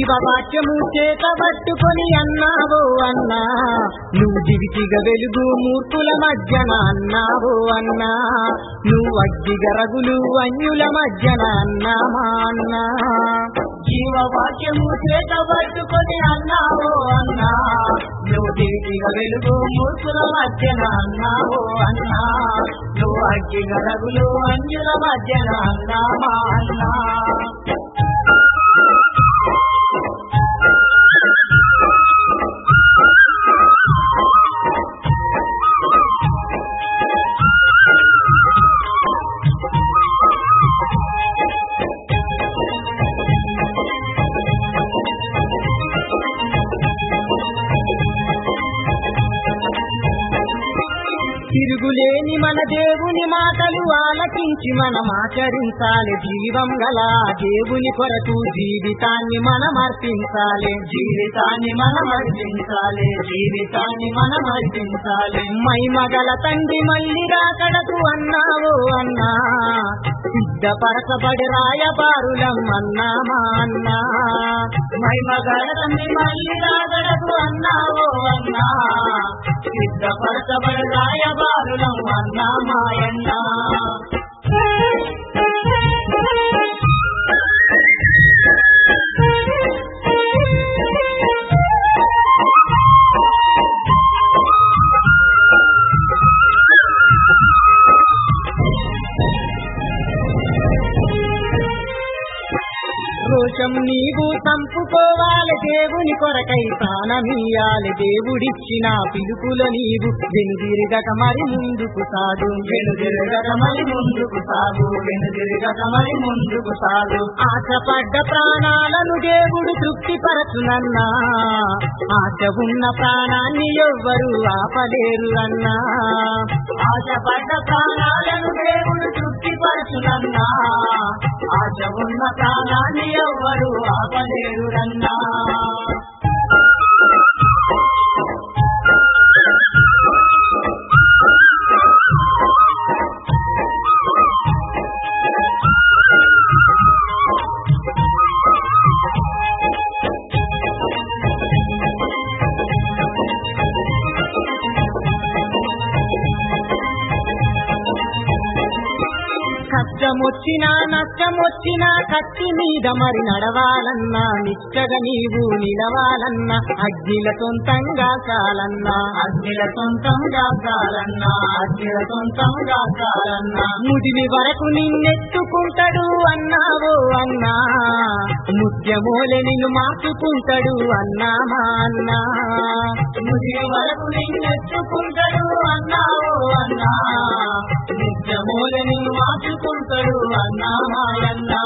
జీవవాక్యము చేత పట్టుకొని అన్నావో అన్నా నువ్వు దివిటిగా వెలుగు మూర్ఖుల మధ్యన అన్నావో అన్నా నువ్వు అగ్గిగ రగులు అన్యుల మధ్యన అన్నామా అన్నా జీవవాక్యము చేత పట్టుకొని అన్నావో అన్నా నువ్వు దివిటిగా వెలుగు మూర్ఖుల మధ్యన అన్నావో అన్నా నువ్వు అగ్గిగ రగులు అన్యుల మధ్యన అన్నామా అన్నా తిరుగులేని మన దేవుని మాటలు ఆలకించి మనం ఆచరించాలి జీవం గల దేవుని కొరకు జీవితాన్ని మనం అర్పించాలి జీవితాన్ని మనం అర్పించాలి జీవితాన్ని మనం అర్పించాలి మైమగల తండ్రి మళ్ళీ రాకడకు అన్నావో అన్నా సిద్ధపరచబడి రాయబారులం అన్నామా అన్నా మైమగల తండ్రి మళ్ళీ రాకడకు అన్నావో అన్నా సిద్ధపరచబడి రాయబారులం అన్నామాయన్నా రోషం నీవు చంపుకోవాలి దేవుని కొరకై ప్రాణమీయాలి దేవుడిచ్చిన పిలుపుల నీవు వెనుదిరగక మరి ముందుకు సాగు వెనుదిరగక మరి ముందుకు సాగు వెనుదిరగక మరి ముందుకు సాగు ఆశపడ్డ ప్రాణాలను దేవుడు తృప్తిపరచునన్నా ఆశ ఉన్న ప్రాణాన్ని ఎవ్వరు ఆపలేరు అన్నా ఆశపడ్డ ప్రాణాలను దేవుడు తృప్తిపరచునన్నా ఆశ ఉన్న ప్రాణాన్ని ఎవ్వరు ఆపలేరురన్నా కష్టమొచ్చినా నష్టమొచ్చినా కత్తి మీద మరి నడవాలన్నా నిష్టగా నీవు నిలవాలన్నా అగ్నిల సొంతంగా చాలన్నా అగ్నిల సొంతంగా చాలన్నా అగ్నిల సొంతంగా చాలన్నా ముదిమి వరకు నిన్నెత్తుకుంటాడు అన్నావో అన్నా ముత్యమోలే నిన్ను మార్చుకుంటాడు అన్నామా అన్నా ముదిమి వరకు నిన్నెత్తుకుంటాడు అన్నావో అన్నా నిత్యమూల నిన్ను మార్చుకుంటాడు అన్నామాయన్నా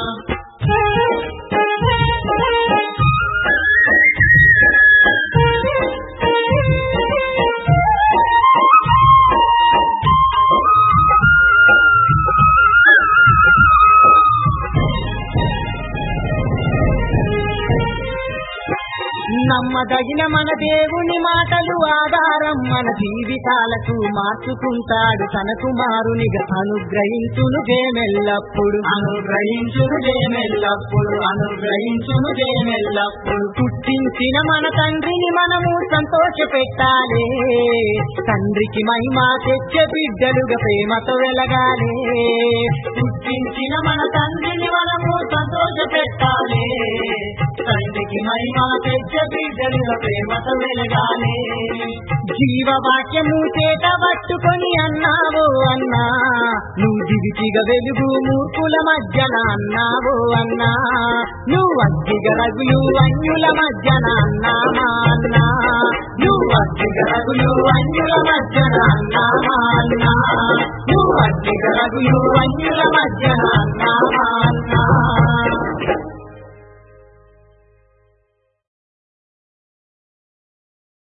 నమ్మదగిన మన దేవుని మాటలు ఆధారం మన జీవితాలకు మార్చుకుంటాడు తన కుమారునిగా అనుగ్రహించును దేమెల్లప్పుడు అనుగ్రహించును దేమెల్లప్పుడు అనుగ్రహించును దేమెల్లప్పుడు పుట్టించిన మన తండ్రిని మనము సంతోష పెట్టాలి తండ్రికి మహిమ తెచ్చే బిడ్డలుగా ప్రేమతో వెలగాలి పుట్టించిన మన తండ్రిని మనము సంతోష పెట్టాలి తండ్రికి మహిమ తెచ్చే బిడ్డలుగా ప్రేమతో వెలగాలి జీవవాక్యము చేత పట్టుకొని అన్నావో అన్నా నువ్వు దివిటిగా వెలుగు మూర్ఖుల మధ్యన అన్నావో అన్నా నువ్వు అగ్గిగ రగులు అన్యుల మధ్యన అన్నామా అన్నా నువ్వు అగ్గిగ రగులు అన్యుల మధ్యన అన్నామా అన్నా నువ్వు అగ్గిగ రగులు